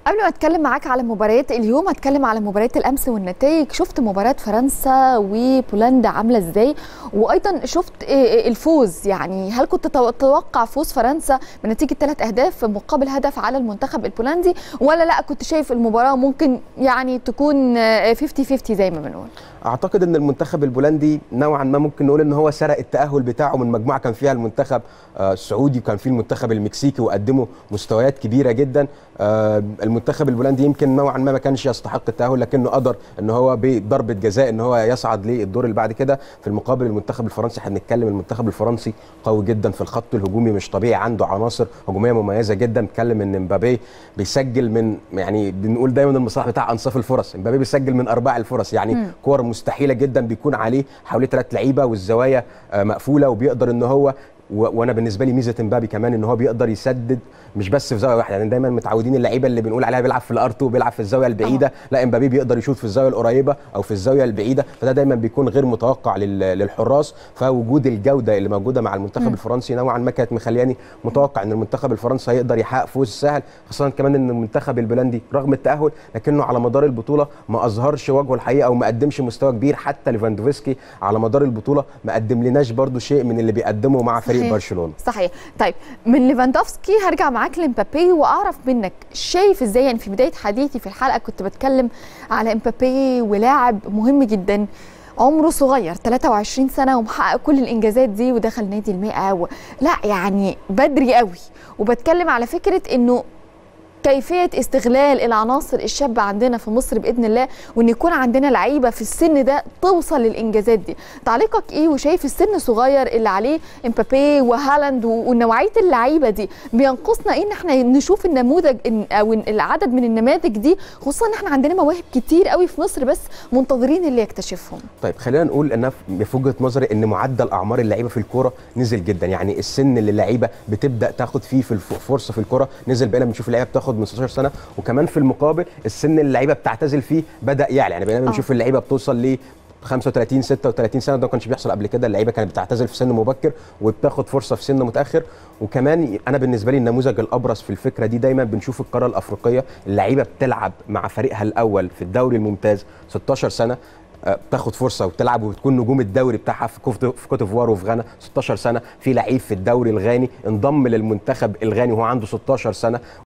قبل ما اتكلم معاك على مباريات اليوم هتكلم على مباريات الامس والنتائج شفت مباراه فرنسا وبولندا عامله ازاي وايضا شفت الفوز يعني هل كنت تتوقع فوز فرنسا بنتيجه ثلاث اهداف مقابل هدف على المنتخب البولندي ولا لا كنت شايف المباراه ممكن يعني تكون 50 50 زي ما بنقول اعتقد ان المنتخب البولندي نوعا ما ممكن نقول ان هو سرق التاهل بتاعه من مجموعه كان فيها المنتخب السعودي وكان فيه المنتخب المكسيكي وقدموا مستويات كبيره جدا المنتخب البولندي يمكن نوعا ما ما كانش يستحق التاهل لكنه قدر ان هو بضربه جزاء ان هو يصعد للدور اللي بعد كده في المقابل المنتخب الفرنسي احنا بنتكلم المنتخب الفرنسي قوي جدا في الخط الهجومي مش طبيعي عنده عناصر هجوميه مميزه جدا بنتكلم ان مبابي بيسجل من يعني بنقول دايما المصطلح بتاع انصاف الفرص مبابي بيسجل من ارباع الفرص يعني م. كور مستحيله جدا بيكون عليه حوالي ثلاث لعيبه والزوايا مقفوله وبيقدر ان هو وانا بالنسبه لي ميزه امبابي كمان ان هو بيقدر يسدد مش بس في زاويه واحده يعني دايما متعودين اللعيبه اللي بنقول عليها بيلعب في الارض وبيلعب في الزاويه البعيده أوه. لا امبابي بيقدر يشوط في الزاويه القريبه او في الزاويه البعيده فده دايما بيكون غير متوقع للحراس فوجود الجوده اللي موجوده مع المنتخب م. الفرنسي نوعا ما كانت مخلياني متوقع ان المنتخب الفرنسي هيقدر يحقق فوز سهل خاصه كمان ان المنتخب البولندي رغم التاهل لكنه على مدار البطوله ما اظهرش وجهه الحقيقه او ما قدمش مستوى كبير حتى ليفاندوفسكي على مدار البطوله ما قدم لناش برده شيء من اللي بيقدمه مع فريق صحيح. برشلونه صحيح طيب من ليفاندوفسكي هرجع معاك لمبابي واعرف منك شايف ازاي يعني في بدايه حديثي في الحلقه كنت بتكلم على امبابي ولاعب مهم جدا عمره صغير 23 سنه ومحقق كل الانجازات دي ودخل نادي المئة و... لا يعني بدري قوي وبتكلم على فكره انه كيفيه استغلال العناصر الشابه عندنا في مصر باذن الله وان يكون عندنا لعيبه في السن ده توصل للانجازات دي تعليقك ايه وشايف السن صغير اللي عليه امبابي وهالاند ونوعيه اللعيبه دي بينقصنا ايه ان احنا نشوف النموذج او العدد من النماذج دي خصوصا ان احنا عندنا مواهب كتير قوي في مصر بس منتظرين اللي يكتشفهم طيب خلينا نقول ان في وجهه نظري ان معدل اعمار اللعيبه في الكوره نزل جدا يعني السن اللي اللعيبه بتبدا تاخد فيه في فرصه في الكوره نزل بقينا بنشوف اللعيبه بتاخد من 16 سنه وكمان في المقابل السن اللي اللعيبه بتعتزل فيه بدا يعلى يعني بقينا بنشوف اللعيبه بتوصل ل 35 36 سنه ده ما كانش بيحصل قبل كده اللعيبه كانت بتعتزل في سن مبكر وبتاخد فرصه في سن متاخر وكمان انا بالنسبه لي النموذج الابرز في الفكره دي دايما بنشوف القاره الافريقيه اللعيبه بتلعب مع فريقها الاول في الدوري الممتاز 16 سنه بتاخد فرصه وتلعب وبتكون نجوم الدوري بتاعها في كوت ديفوار وفي غانا 16 سنه في لعيب في الدوري الغاني انضم للمنتخب الغاني وهو عنده 16 سنه